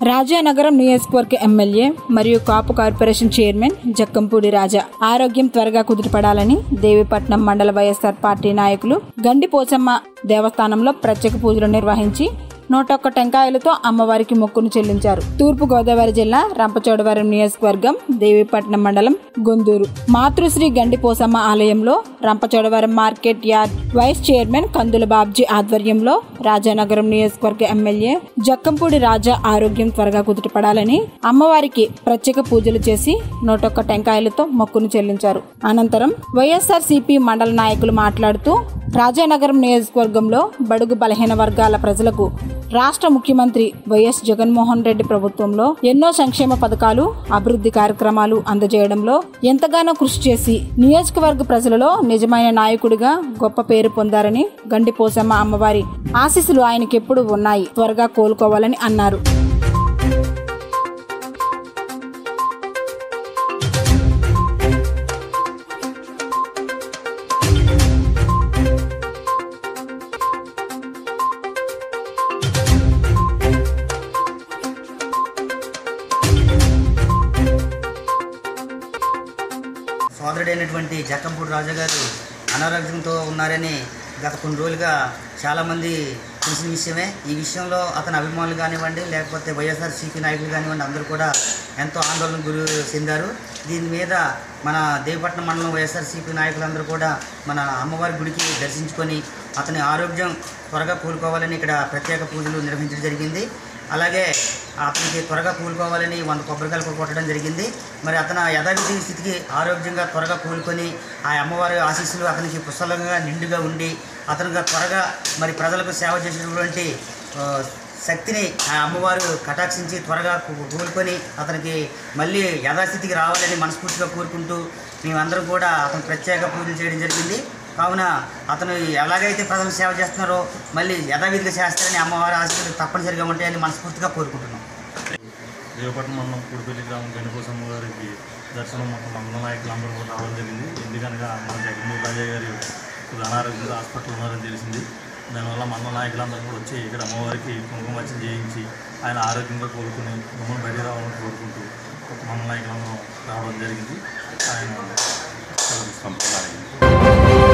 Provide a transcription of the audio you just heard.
రాజానగరం నియోజకవర్గ ఎమ్మెల్యే మరియు Kapu corporation chairman Jakkampudi Raja ఆరోగ్యం త్వరగా కుదుటపడాలని దేవీపట్నం మండల వైఎస్ఆర్ పార్టీ నాయకులు గండి పోచమ్మ దేవస్థానంలో ప్రత్యేక పూజలు నిర్వహించి నూటొక్క టెంకాయలతో అమ్మవారికి మొక్కును చెల్లించారు తూర్పు గోదావరి జిల్లా రంపచోడవరం నియోజకవర్గం దేవీపట్నం మండలం గొందూరు మాతృశ్రీ గండి పోసమ్మ ఆలయంలో Rampachodavaram market yard vice chairman Kandula Babji ఆధ్వర్యంలో రాజానగరం నియోజకవర్గ ఎమ్మెల్యే జక్కంపూడి రాజా ఆరోగ్యం త్వరగా కుదుటపడాలని అమ్మవారికి ప్రత్యేక పూజలు చేసి నూటొక్క టెంకాయలతో మొక్కును చెల్లించారు అనంతరం వైఎస్ఆర్ సిపి మండల నాయకులు మాట్లాడుతూ రాజానగరం నియోజకవర్గంలో బడుగు బలహీన వర్గాల ప్రజలకు రాష్ట్ర ముఖ్యమంత్రి వైఎస్ జగన్మోహన్ రెడ్డి ప్రభుత్వంలో ఎన్నో సంక్షేమ పథకాలు అభివృద్ధి కార్యక్రమాలు అందజేయడంలో ఎంతగానో కృషి చేసి నియోజకవర్గ ప్రజలలో నిజమైన నాయకుడిగా గొప్ప పేరు పొందారని గండిపోసమ్మ అమ్మవారి ఆశీస్సులు ఆయనకెప్పుడు ఉన్నాయి త్వరగా కోలుకోవాలని అన్నారు సోదరుడైనటువంటి జక్కంపూడి రాజా గారు అనారోగ్యంతో ఉన్నారని గత కొన్ని రోజులుగా చాలామంది తెలిసిన విషయమే ఈ విషయంలో అతని అభిమానులు కానివ్వండి లేకపోతే వైఎస్ఆర్సీపీ నాయకులు కానివ్వండి అందరూ కూడా ఎంతో ఆందోళన గురి చెందారు దీని మీద మన దేవపట్నం మండలం వైఎస్ఆర్సీపీ నాయకులందరూ కూడా మన అమ్మవారి గుడికి దర్శించుకొని అతని ఆరోగ్యం త్వరగా కోలుకోవాలని ఇక్కడ ప్రత్యేక పూజలు నిర్వహించడం జరిగింది అలాగే అతనికి త్వరగా కూలుకోవాలని వంద కొబ్బరికాయలు కూడా కొట్టడం జరిగింది మరి అతను యథావిధి స్థితికి ఆరోగ్యంగా త్వరగా కూలుకొని ఆ అమ్మవారి ఆశీస్సులు అతనికి పుస్తకంగా నిండుగా ఉండి అతనుగా త్వరగా మరి ప్రజలకు సేవ చేసినటువంటి ఆ, శక్తిని ఆ అమ్మవారు కటాక్షించి త్వరగా కూ- కూలుకొని అతనికి మళ్ళీ యథాస్థితికి రావాలని మనస్ఫూర్తిగా కోరుకుంటూ మేమందరం కూడా అతను ప్రత్యేక పూజలు చేయడం జరిగింది కావున అతను ఎలాగైతే ప్రజలకు సేవ చేస్తున్నారో మళ్ళీ యథావిధిగా చేస్తారని అమ్మవారి ఆశీస్సులు తప్పనిసరిగా ఉంటాయని మనస్ఫూర్తిగా కోరుకుంటున్నాం దేవపట్నం మండలం కూడిపల్లి గ్రామం గణపోసమ్మ గారికి దర్శనం మొత్తం మండల నాయకులు అందరూ కూడా రావడం జరిగింది ఎందుకనగా మన జగన్మోహన్ రాజా గారు కొద్దిగా అనారోగ్యంతో హాస్పిటల్ ఉన్నారని తెలిసింది దానివల్ల మండల నాయకులందరూ కూడా వచ్చి ఇక్కడ అమ్మవారికి కుంకుమర్చన చేయించి ఆయన ఆరోగ్యంగా కోరుకుని గుమ్మని బయట రావాలని కోరుకుంటూ మండల నాయకులందరూ రావడం జరిగింది ఆయన సెలవు తీసుకుంటున్నారు.